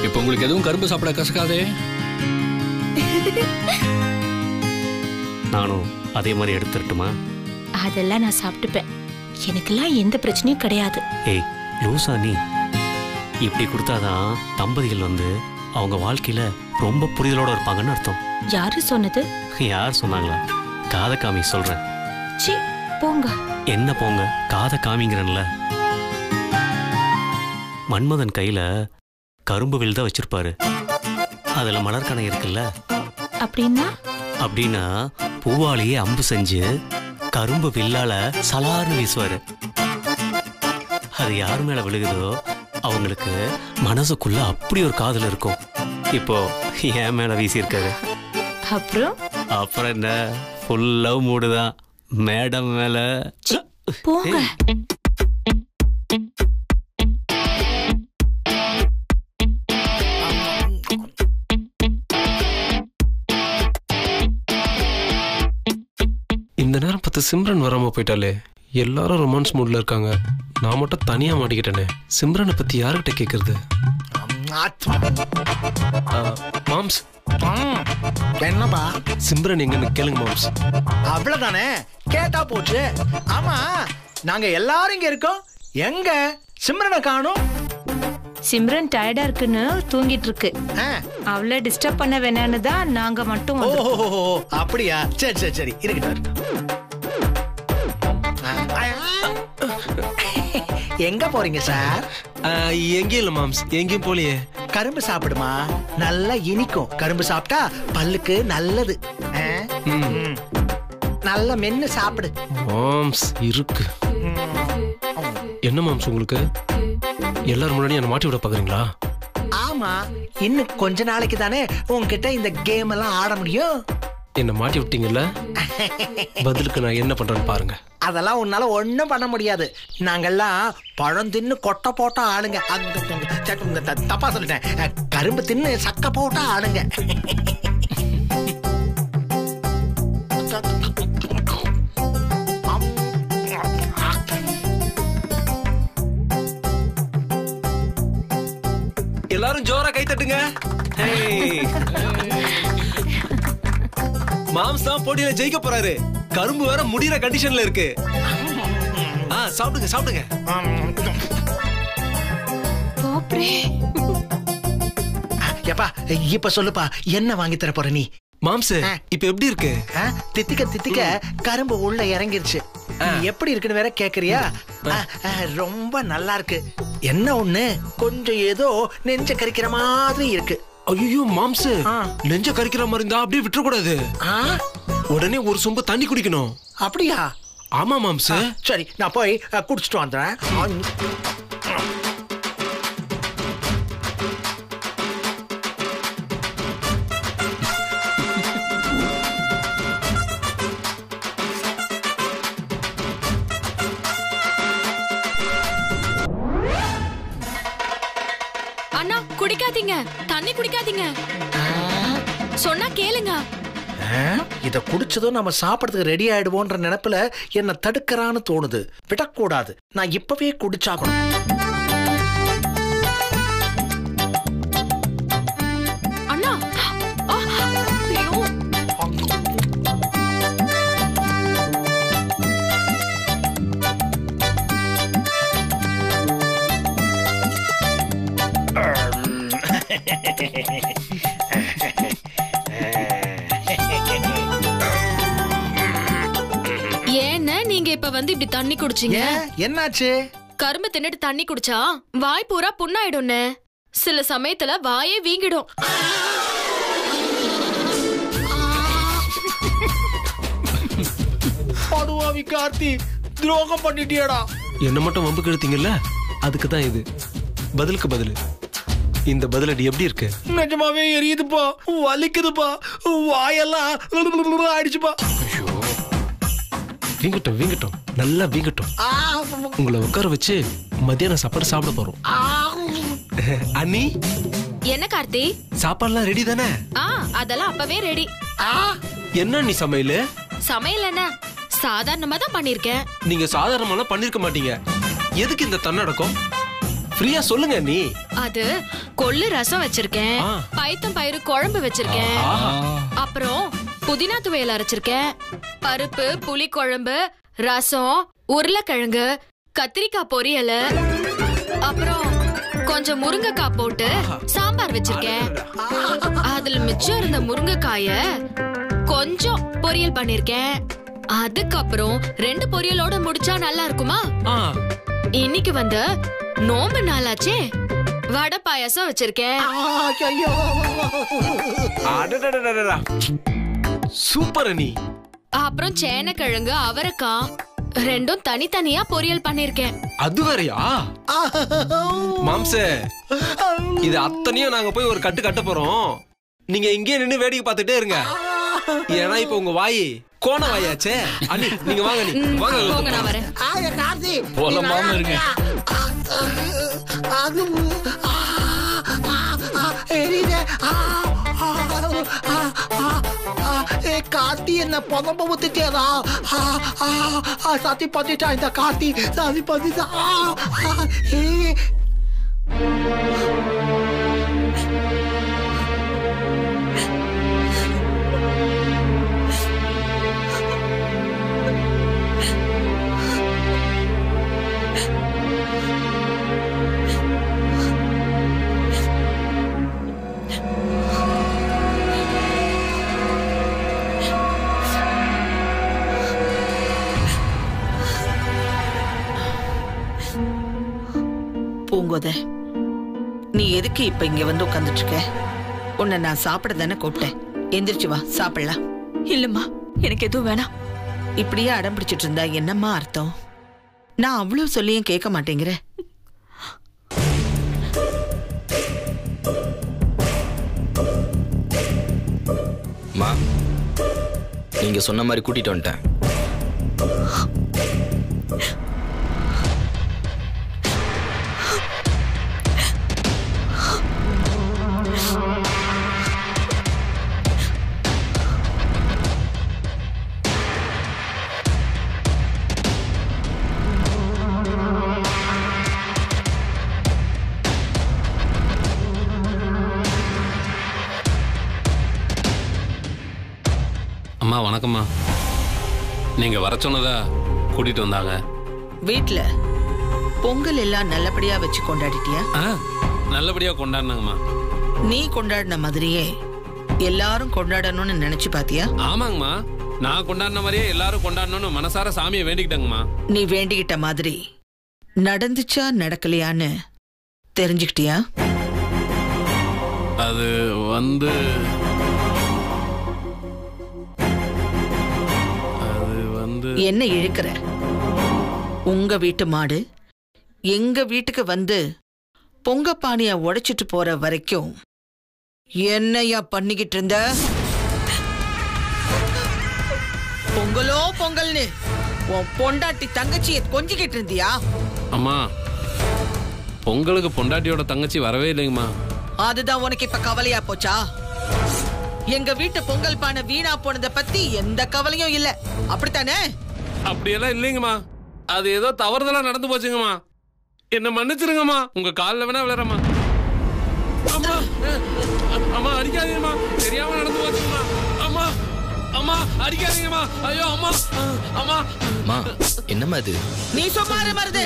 இப்போ உங்களுக்கு எதுவும் கரும்பு சாப்பிட கசக்காதே நானும் அதே மாதிரி எடுத்துட்டுமா அதெல்லாம் நான் சாப்பிட்டுப்பேன் எனக்கெல்லாம் எந்த பிரச்சனையும் கிடையாது ஏய் லூசா நீ இப்படி கொடுத்தாதான் தம்பதிகள் வந்து அவங்க வாழ்க்கையில ரொம்ப புரிதலோட இருப்பாங்கன்னு அர்த்தம் யாரு சொன்னது யார் சொன்னாங்களா காத காமி சொல்றேன் சி போங்க என்ன போங்க காத காமிங்கிறன்ல மன்மதன் கையில கரும்பு வில் தான் வச்சிருப்பாரு அதுல மலர்கணை இருக்குல்ல அப்படின்னா அப்படின்னா பூவாலேயே அம்பு செஞ்சு கரும்பு வில்லால சலார்னு வீசுவாரு அது யார் மேல விழுகுதோ அவங்களுக்கு மனசுக்குள்ள அப்படி ஒரு காதல் இருக்கும் இப்போ என் மேல வீசியிருக்காரு அப்புறம் அப்புறம் என்ன ஃபுல் லவ் மூடு தான் மேடம் மேல சி, போங்க இந்த நேரம் பார்த்து சிம்ரன் வராம போயிட்டாலே எல்லாரும் ரொமான்ஸ் மூட்ல இருக்காங்க நான் மட்டும் தனியா மாட்டிக்கிட்டேனே சிம்ரனை பத்தி யார்கிட்ட கேக்குறது ஆ, மாம்ஸ் ம், என்னப்பா சிம்ரன் எங்கன்னு கேளுங்க மாம்ஸ் அவ்வளவுதானே கேட்டா போச்சு ஆமா நாங்க எல்லாரும் இங்க இருக்கோம் எங்க சிம்ரனை காணும் சிம்ரன் டயர்டா இருக்குன்னு தூங்கிட்டு இருக்கு ஆ. அவளை டிஸ்டர்ப் பண்ண வேணான்னு தான் நாங்க மட்டும் ஓ வந்திருக்கோம். அப்படியா சரி சரி சரி இருக்கட்டும் இருக்கட்டும். ஆ, ஆ. எங்க போறீங்க சார் ஆ, எங்கேயும் இல்ல மாம்ஸ் எங்கேயும் போலியே கரும்பு சாப்பிடுமா நல்லா இனிக்கும் கரும்பு சாப்பிட்டா பல்லுக்கு நல்லது ஆ? ம். ம். நல்லா மென்னு சாப்பிடு மாம்ஸ் இருக்கு என்ன மாம்ஸ் உங்களுக்கு எல்லாரும் முன்னாடி என்ன மாட்டி விட பாக்குறீங்களா ஆமா இன்னும் கொஞ்ச நாளைக்கு தானே உன்கிட்ட இந்த கேம் எல்லாம் ஆட முடியும் என்ன மாட்டி விட்டீங்கல்ல பதிலுக்கு நான் என்ன பண்றேன்னு பாருங்க அதெல்லாம் உன்னால ஒண்ணும் பண்ண முடியாது நாங்கெல்லாம் பழம் தின்னு கொட்டை போட்டா ஆளுங்க அந்த- அந்த- இந்த த- தப்பா சொல்லிட்டேன் அஹ், கரும்பு தின்னு சக்கை போட்டா ஆளுங்க எல்லாரும் ஜோரா கை தட்டுங்க மாம்ஸ் தான் போட்டியில ஜெயிக்க போறாரு கரும்பு வேற முடியற கண்டிஷன்ல இருக்கு ஆ சாப்பிடுங்க சாப்பிடுங்க எப்பா இப்ப சொல்லுப்பா என்ன வாங்கி தர போற நீ மாம்ஸ் இப்ப எப்படி இருக்கு ஆ, தித்திக்க தித்திக்க கரும்பு உள்ள இறங்கிருச்சு நீ எப்படி இருக்குன்னு வேற கேக்குறியா ஆ, ஆ, ரொம்ப நல்லா இருக்கு என்ன ஒண்ணு கொஞ்சம் ஏதோ நெஞ்ச கரிக்கிற மாதிரி இருக்கு ஐயோ மாம்ஸ் ஆ. நெஞ்ச கறிக்கிற மாதிரி இருந்தா அப்படியே விட்டுற கூடாது ஆ, உடனே ஒரு சொம்பு தண்ணி குடிக்கணும் அப்படியா ஆமா மாம்ஸ் சரி நான் போய் அ, குடிச்சிட்டு வந்துடுறேன் அண்ணா குடிக்காதீங்க தண்ணி குடிக்காதீங்க சொன்னா கேளுங்க ஆ, இத குடிச்சதும் நம்ம சாப்பிடறதுக்கு ரெடி ஆயிடுவோன்ற நினைப்புல என்ன தடுக்கறான்னு தோணுது விடக்கூடாது நான் இப்பவே குடிச்சாகணும் அண்ணா ஆ, ஐயோ. ஏன்னு நீங்க இப்ப வந்து இப்படி தண்ணி குடிச்சீங்க ஏன் என்னாச்சு கரும்பு தின்னுட்டு தண்ணி குடிச்சா வாய் பூரா புண்ணாயிடும்னு சில சமயத்துல வாயே வீங்கிடும் படுவாவி கார்த்தி துரோகம் பண்ணிட்டியடா என்ன மட்டும் வம்புக்கு எடுத்தீங்கல்ல அதுக்கு தான் இது பதிலுக்கு பதில் இந்த பதிலடி எப்படி இருக்கு நிஜமாவே எரியுதுப்பா வலிக்குதுப்பா வாயெல்லாம் ஆயிடுச்சுப்பா வீங்கட்டும் வீங்கட்டும் நல்லா வீங்கட்டும் ஆ, உங்களை உட்கார வச்சு மத்தியானம் சாப்பாடு சாப்பிட போறோம் ஆ. அண்ணி என்ன கார்த்தி சாப்பாடுலாம் ரெடி தானே ஆ அதெல்லாம் அப்பவே ரெடி ஆ, என்ன நீ சமையல் சமையல் என்ன சாதாரணமா தான் பண்ணிருக்கேன் நீங்க சாதாரணமாலாம் பண்ணிருக்க மாட்டீங்க எதுக்கு இந்த தன்னடக்கம் ஃப்ரீயா சொல்லுங்க நீ அது கொள்ளு ரசம் வச்சிருக்கேன் ஆ. பைத்தம் பயிறு குழம்பு வச்சிருக்கேன் அப்புறம் புதினா துவையல் அரைச்சிருக்கேன் பருப்பு புளி குழம்பு ரசம் உருளைக்கிழங்கு கத்திரிக்காய் பொரியல் அப்புறம் கொஞ்சம் முருங்கைக்காய் போட்டு சாம்பார் வச்சிருக்கேன் அதுல மிச்சம் இருந்த முருங்கைக்காய கொஞ்சம் பொரியல் பண்ணிருக்கேன் அதுக்கப்புறம் ரெண்டு பொரியலோட முடிச்சா நல்லா இருக்குமா ஆ இன்னைக்கு வந்து நோம்பு நாளாச்சே வடை பாயாசம் வச்சிருக்கேன் ஐயோ அடடடடடடா. சூப்பர் அனி அப்புறம் சேனக்கிழங்கு அவரைக்காய் ரெண்டும் தனித்தனியா பொரியல் பண்ணிருக்கேன் அது வேறயா மாம்சே இது அத்தனையும் நாங்க போய் ஒரு கட்டு கட்ட போறோம் நீங்க இங்கேயே நின்னு வேடிக்கை பார்த்துட்டே இருங்க ஏன்னா இப்ப உங்க வாய் கோண வாயாச்சே அண்ணி நீங்க வாங்க நீ வாங்க போங்க நான் வரேன் ஆய கார்த்தி போலமாம இருங்க அது ஆ, ஆ, ஆ, எரியுதே. ஆ, ஆ, ஆ, ஆ, ஆ, ஏ, கார்த்தி என்ன புதம்ப ஊத்துட்டியதா ஆ, ஆ, ஆ, சத்தி பண்ணிட்டா இந்த கார்த்தி சதி பண்ணிட்டா ஆ, ஆ, ஏ. பூங்கோத நீ எதுக்கு இப்ப இங்க வந்து உட்கார்ந்துட்டு இருக்க உன்னை நான் சாப்பிட தானே கூப்பிட்டேன் எந்திரிச்சு வா சாப்பிடலாம் இல்லம்மா எனக்கு எதுவும் வேணாம் இப்படியே அடம் பிடிச்சிட்டு இருந்தா என்னம்மா அர்த்தம் நான் அவ்வளவு சொல்லியும் கேட்க மாட்டேங்கிற மா நீங்க சொன்ன மாதிரி கூட்டிட்டு வந்துட்டேன் அம்மா வணக்கம்மா நீங்க வர சொன்னதா கூட்டிட்டு வந்தாங்க வீட்ல பொங்கல் எல்லாம் நல்லபடியா வச்சு கொண்டாடிட்டியா ஆ நல்லபடியா கொண்டாடினாங்கம்மா நீ கொண்டாடின மாதிரியே எல்லாரும் கொண்டாடணும்னு நினைச்சு பாத்தியா ஆமாங்கம்மா நான் கொண்டாடின மாதிரியே எல்லாரும் கொண்டாடணும்னு மனசார சாமியை வேண்டிக்கிட்டேங்கம்மா நீ வேண்டிக்கிட்ட மாதிரி நடந்துச்சா நடக்கலையான்னு தெரிஞ்சுக்கிட்டியா அது வந்து அது வந்து என்ன இழுக்கிற உங்க வீட்டு மாடு எங்க வீட்டுக்கு வந்து பொங்க பானைய உடைச்சிட்டு போற வரைக்கும் என்னையா பண்ணிக்கிட்டு இருந்த பொங்கலோ பொங்கல்னு உன் பொண்டாட்டி தங்கச்சிய கொஞ்சிக்கிட்டு இருந்தியா அம்மா பொங்கலுக்கு பொண்டாட்டியோட தங்கச்சி வரவே இல்லைங்கம்மா அதுதான் உனக்கு இப்ப கவலையா போச்சா எங்க வீட்டு பொங்கல் பானை வீணா போனத பத்தி எந்த கவலையும் இல்ல அப்படித்தானே அப்படியெல்லாம் இல்லைங்கம்மா அது ஏதோ தவறுதலா நடந்து போச்சுங்கம்மா என்ன மன்னிச்சிருங்கம்மா உங்க காலில் வேணா விளையாடம்மா அம்மா அஹ், அம்மா அடிக்காதீங்கம்மா தெரியாம நடந்து போச்சுங்கம்மா அம்மா அம்மா அடிக்காதீங்கம்மா ஐயோ அம்மா அஹ், அம்மா மா என்னம்மா இது நீ சும்மா இரு மருது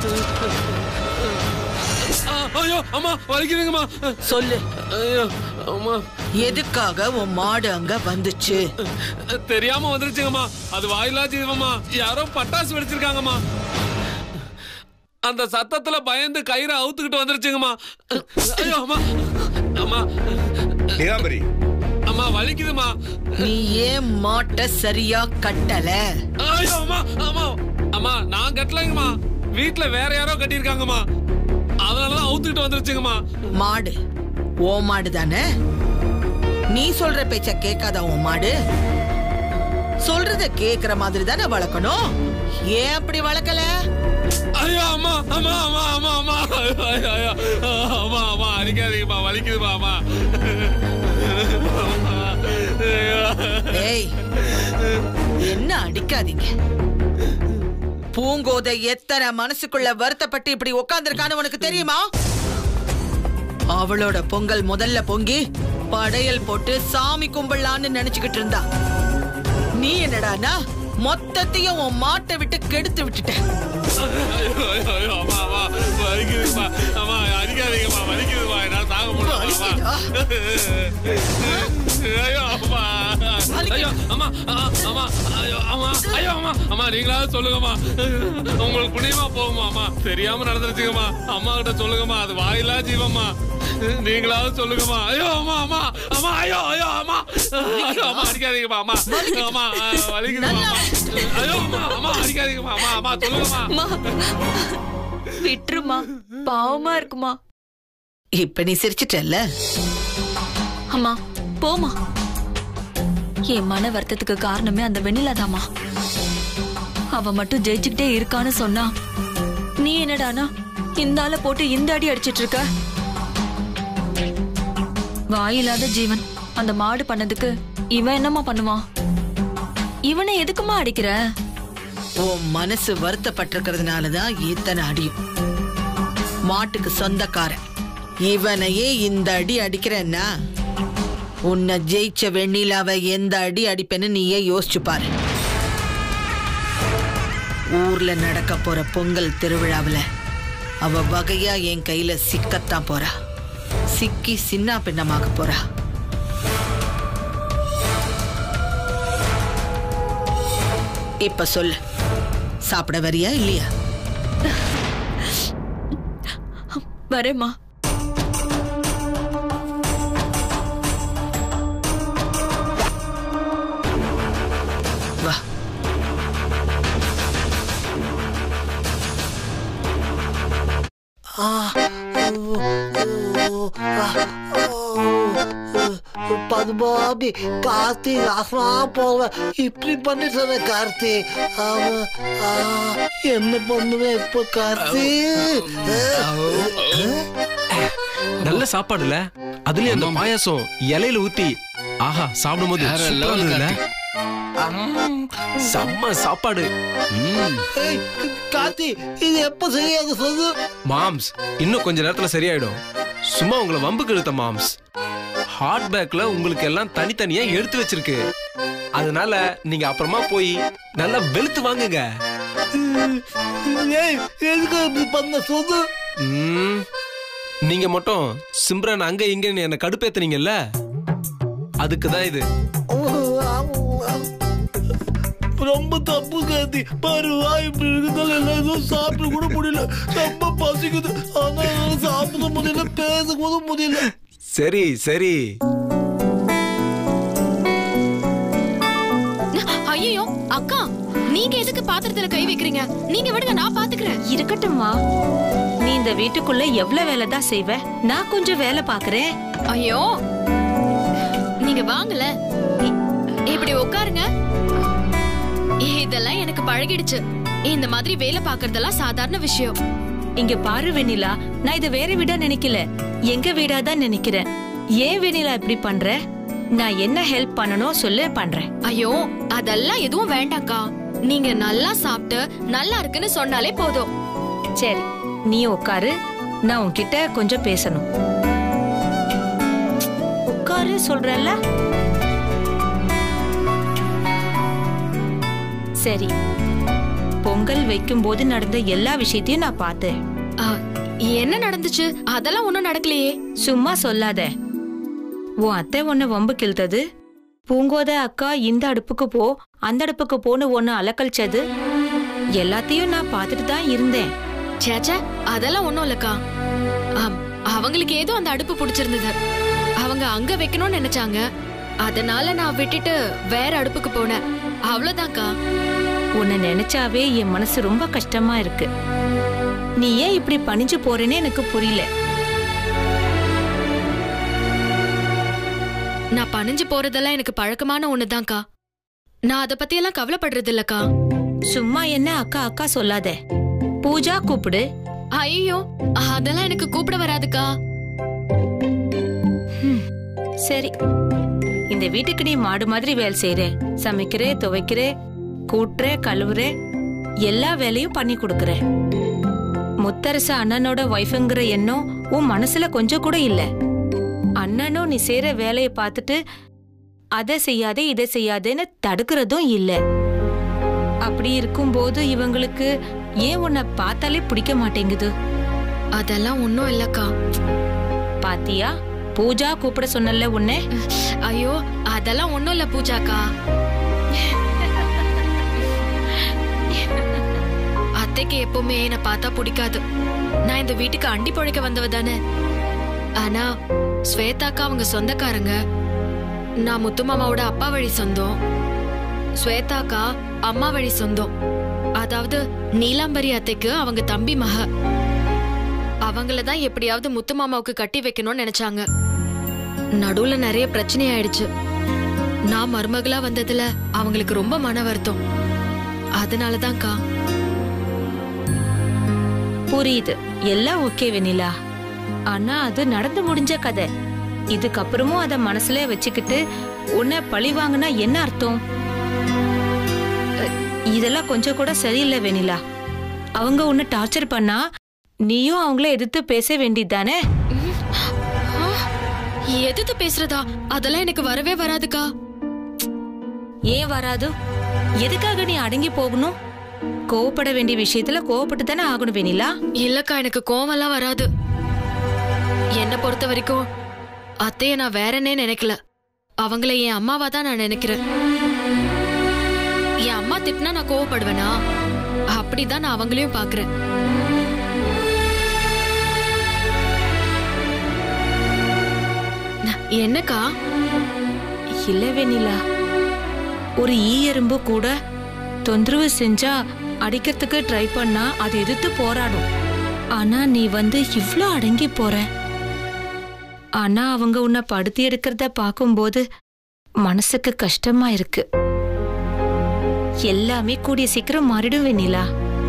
அஹ், ஐயோ அம்மா வலிக்குதுங்கம்மா அஹ், சொல்லு ஐயோ அம்மா எதுக்காக உன் மாடு அங்க வந்துச்சு அஹ், தெரியாம வந்துருச்சுங்கம்மா அது வாயிலா ஜீவம்மா யாரோ பட்டாசு வெடிச்சிருக்காங்கம்மா அந்த சத்தத்துல பயந்து கயிறை அவுத்துக்கிட்டு வந்துருச்சுங்கம்மா ஐயோ அம்மா அம்மா நீலாம்பரி அம்மா வலிக்குதுமா நீ ஏன் மாட்டை சரியா கட்டல ஐயோ அம்மா அம்மா அம்மா நான் கட்டலைங்கம்மா வீட்ல வேற யாரோ கட்டியிருக்காங்கம்மா அதனாலதான் அவுத்துக்கிட்டு வந்துருச்சுங்கம்மா மாடு ஓ மாடு தானே நீ சொல்ற பேச்ச கேட்காத உன் மாடு சொல்றத கேக்குற மாதிரி தானே வளர்க்கணும் ஏன் அப்படி வளர்க்கல ஐயோ அம்மா அம்மா அம்மா அம்மா அம்மா ஐயோ, ஐயோ, அம்மா அம்மா அடிக்காதீங்கம்மா வலிக்குதுமா அம்மா ஐயோ. ஏய் என்ன அடிக்காதீங்க பூங்கோதை எத்தனை மனசுக்குள்ள வருத்தப்பட்டு இப்படி உட்கார்ந்திருக்கான்னு உனக்கு தெரியுமா அவளோட பொங்கல் முதல்ல பொங்கி படையல் போட்டு சாமி கும்பிடலான்னு நினைச்சுக்கிட்டு இருந்தா நீ என்னடானா மொத்தத்தையும் உன் மாட்டை விட்டு கெடுத்து விட்டுட்ட ஐயோ, ஐயோ, ஐயோ, அம்மா, அம்மா, வலிக்குதும்மா. அம்மா, அடிக்காதீங்கம்மா, வலிக்குதும்மா, என்னால தாங்க முடியல, அம்மா. ஐயோ, அம்மா. ஐயோ, அம்மா, ஆ, அம்மா, ஐயோ, அம்மா, ஐயோ, அம்மா, அம்மா, நீங்களாவது சொல்லுங்கம்மா உங்களுக்கு புண்ணியமா போகுமா அம்மா தெரியாம நடந்துருச்சுங்கம்மா அம்மா கிட்ட சொல்லுங்கம்மா அது வாயிலா ஜீவம்மா நீங்களாவது சொல்லுங்கம்மா ஐயோ அம்மா அம்மா அம்மா ஐயோ ஐயோ அம்மா ஐயோ அம்மா அடிக்காதீங்கம்மா அம்மா அம்மா ஆ, வலிக்குதும்மா அம்மா ஐயோ அம்மா அம்மா அடிக்காதீங்கம்மா அம்மா அம்மா சொல்லுங்கம்மா அம்மா விட்டுருமா பாவமா இருக்குமா இப்ப நீ சிரிச்சிட்டல்ல அம்மா போமா என் மன வருத்தத்துக்கு காரணமே அந்த வெண்ணிலா தாமா அவ மட்டும் ஜெயிச்சுக்கிட்டே இருக்கான்னு சொன்னா நீ என்னடானா இந்த ஆளை போட்டு இந்த அடி அடிச்சிட்டு இருக்க வாயில்லாத ஜீவன் அந்த மாடு பண்ணதுக்கு இவன் என்னம்மா பண்ணுவான் இவனை எதுக்குமா அடிக்கிற உன் மனசு வருத்தப்பட்டிருக்கிறதுனாலதான் இத்தனை அடியும் மாட்டுக்கு சொந்தக்காரன் இவனையே இந்த அடி அடிக்கிறேன்னா உன்னை ஜெயிச்ச வெண்ணிலாவை எந்த அடி அடிப்பேன்னு நீயே யோசிச்சு பாரு ஊர்ல நடக்க போற பொங்கல் திருவிழாவுல அவ வகையா என் கையில சிக்கத்தான் போறா சிக்கி சின்ன பின்னமாக போறா இப்ப சொல்லு சாப்பிட வரியா இல்லையா வரேம்மா வா பத்மாபி கார்த்தி அசமா போவேன் இப்படி பண்ணிட்டு கார்த்தி ஆமா ஆ, என்ன பண்ணுவேன் இப்ப கார்த்தி நல்ல சாப்பாடுல அதுலயும் அந்த பாயாசம் இலையில ஊத்தி ஆஹா சாப்பிடும்போது வேற சூப்பரா level இருந்ததுல? செம்ம சாப்பாடு ஏய், கார்த்தி இது எப்ப சரியாக சொல்லு மாம்ஸ் இன்னும் கொஞ்ச நேரத்துல சரியாயிடும் சும்மா உங்களை வம்புக்கு இழுத்த மாம்ஸ் ஹார்ட் பேக்ல உங்களுக்கு எல்லாம் தனித்தனியா எடுத்து வச்சிருக்கு அதனால நீங்க அப்புறமா போய் நல்லா வெளுத்து வாங்குங்க ஏய் எதுக்கு இப்படி பண்ண சொல்லு ம், நீங்க மட்டும் சிம்ரன் அங்க இங்கன்னு என்ன கடுப்பேத்துனீங்கல்ல அதுக்கு தான் இது ஓ, ஆமா, ஆமா. ரொம்ப தப்பு கார்த்தி பாரு வாய் இப்படி இருக்குதால எல்லாம் எதுவும் சாப்பிட கூட முடியல ரொம்ப பசிக்குது ஆனா என்னால சாப்பிட முடியல பேச கூட முடியல சரி சரி ஐயோ அக்கா நீங்க எதுக்கு பாத்திரத்துல கை வைக்கிறீங்க நீங்க விடுங்க நான் பாத்துக்கிறேன் இருக்கட்டும்மா நீ இந்த வீட்டுக்குள்ள எவ்வளவு வேலை தான் செய்வ நான் கொஞ்சம் வேலை பாக்குறேன் ஐயோ நீங்க வாங்கல இ- இப்படி உட்காருங்க இதெல்லாம் எனக்கு பழகிடுச்சு இந்த மாதிரி வேலை பாக்குறதெல்லாம் சாதாரண விஷயம் இங்க பாரு வெண்ணிலா நான் இத வேற வீடா நினைக்கல எங்க வீடா தான் நினைக்கிறேன் ஏன் வெண்ணிலா இப்படி பண்ற நான் என்ன ஹெல்ப் பண்ணணும் சொல்லு பண்றேன் ஐயோ அதெல்லாம் எதுவும் வேண்டாம்க்கா நீங்க நல்லா சாப்பிட்டு நல்லா இருக்குன்னு சொன்னாலே போதும் சரி நீ உட்காரு நான் உன்கிட்ட கொஞ்சம் பேசணும் உட்காரு சொல்றேன்ல சரி பொங்கல் வைக்கும் போது நடந்த எல்லா விஷயத்தையும் நான் பார்த்தேன் ஆ, என்ன நடந்துச்சு அதெல்லாம் ஒண்ணும் நடக்கலையே சும்மா சொல்லாத உன் அத்தை உன்னை வம்பு கிழ்த்தது பூங்கோத அக்கா இந்த அடுப்புக்கு போ அந்த அடுப்புக்கு போன்னு ஒன்னு அலக்கழிச்சது எல்லாத்தையும் நான் பார்த்துட்டு தான் இருந்தேன் சேச்சே அதெல்லாம் ஒண்ணும் இல்லக்கா ஆம், அவங்களுக்கு ஏதோ அந்த அடுப்பு பிடிச்சிருந்தது அவங்க அங்க வைக்கணும்னு நினைச்சாங்க அதனால நான் விட்டுட்டு வேற அடுப்புக்கு போனேன் அவ்வளவுதான்க்கா உன்னை நினைச்சாவே என் மனசு ரொம்ப கஷ்டமா இருக்கு நீ ஏன் இப்படி பணிஞ்சு போறேன்னு எனக்கு புரியல நான் பணிஞ்சு போறதெல்லாம் எனக்கு பழக்கமான ஒண்ணுதான்க்கா நான் அத பத்தி எல்லாம் கவலைப்படுறது இல்லக்கா சும்மா என்ன அக்கா அக்கா சொல்லாத பூஜா கூப்பிடு ஐயோ அதெல்லாம் எனக்கு கூப்பிட வராதுக்கா சரி இந்த வீட்டுக்கு நீ மாடு மாதிரி வேலை செய்யற சமைக்கிற துவைக்கிற கூட்டுற கழுவுற எல்லா வேலையும் பண்ணி கொடுக்கற முத்தரச அண்ணனோட ஒய்ஃபுங்கிற எண்ணம் உன் மனசுல கொஞ்சம் கூட இல்ல அண்ணனும் நீ செய்யற வேலையை பார்த்துட்டு அதை செய்யாதே இதை செய்யாதேன்னு தடுக்கிறதும் இல்ல அப்படி இருக்கும்போது இவங்களுக்கு ஏன் உன்னை பார்த்தாலே பிடிக்க மாட்டேங்குது அதெல்லாம் ஒன்றும் இல்லக்கா பாத்தியா பூஜா கூப்பிட சொன்னல உன்னை ஐயோ அதெல்லாம் ஒன்றும் இல்லை பூஜாக்கா அத்தைக்கு எப்பவுமே என்னை பார்த்தா பிடிக்காது நான் இந்த வீட்டுக்கு அண்டி பொழைக்க வந்தவ தானே ஆனா ஸ்வேதாக்கா அவங்க சொந்தக்காரங்க நான் முத்துமாமாவோட அப்பா வழி சொந்தம் ஸ்வேதாக்கா அம்மா வழி சொந்தம் அதாவது நீலாம்பரி அத்தைக்கு அவங்க தம்பி மக அவங்கள தான் எப்படியாவது முத்துமாமாவுக்கு கட்டி வைக்கணும்னு நினைச்சாங்க நடுவுல நிறைய பிரச்சனை ஆயிடுச்சு நான் மருமகளா வந்ததுல அவங்களுக்கு ரொம்ப மன வருத்தம் அதனாலதான்க்கா புரியுது எல்லாம் ஓகே வெனிலா ஆனா அது நடந்து முடிஞ்ச கதை இதுக்கப்புறமும் அத மனசுல வச்சுக்கிட்டு உன்னை பழி வாங்கினா என்ன அர்த்தம் அ, இதெல்லாம் கொஞ்சம் கூட சரியில்லை வெனிலா அவங்க உன்னை டார்ச்சர் பண்ணா நீயும் அவங்கள எதிர்த்து பேச வேண்டியதுதானே ஆ, எதிர்த்து பேசுறதா அதெல்லாம் எனக்கு வரவே வராதுக்கா ஏன் வராது எதுக்காக நீ அடங்கி போகணும் கோவப்பட வேண்டிய விஷயத்துல கோவப்பட்டு தானே ஆகணும் வெனிலா இல்லக்கா எனக்கு கோவம்லாம் வராது என்ன பொறுத்த வரைக்கும் அத்தைய நான் வேறனே நினைக்கல அவங்கள என் அம்மாவா தான் நான் நினைக்கிறேன் என் அம்மா திட்டினா நான் கோவப்படுவேனா அப்படிதான் நான் அவங்களையும் பாக்குறேன் என்னக்கா இல்ல வெண்ணிலா ஒரு ஈ எறும்பு கூட தொந்தரவு செஞ்சா அடிக்கிறதுக்கு ட்ரை பண்ணா அது எதிர்த்து போராடும் ஆனா நீ வந்து இவ்ளோ அடங்கி போற ஆனா அவங்க உன்னை படுத்தி எடுக்கிறத பார்க்கும்போது மனசுக்கு கஷ்டமா இருக்கு எல்லாமே கூடிய சீக்கிரம் மாறிடும் வெண்ணிலா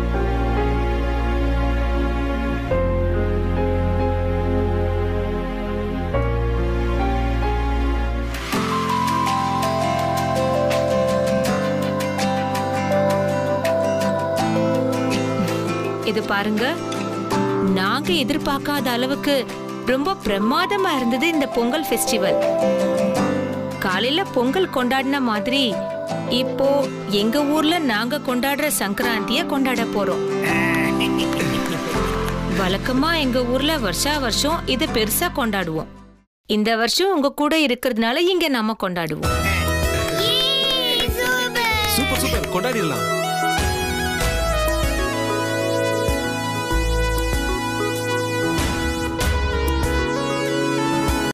இது பாருங்க நாங்க எதிர்பார்க்காத அளவுக்கு ரொம்ப பிரமாதமா இருந்தது இந்த பொங்கல் ஃபெஸ்டிவல் காலையில பொங்கல் கொண்டாடின மாதிரி இப்போ எங்க ஊர்ல நாங்க கொண்டாடுற சங்கராந்திய கொண்டாட போறோம் வழக்கமா எங்க ஊர்ல வருஷா வருஷம் இத பெருசா கொண்டாடுவோம் இந்த வருஷம் உங்க கூட இருக்கிறதுனால இங்க நாம கொண்டாடுவோம் சூப்பர் சூப்பர் கொண்டாடிடலாம்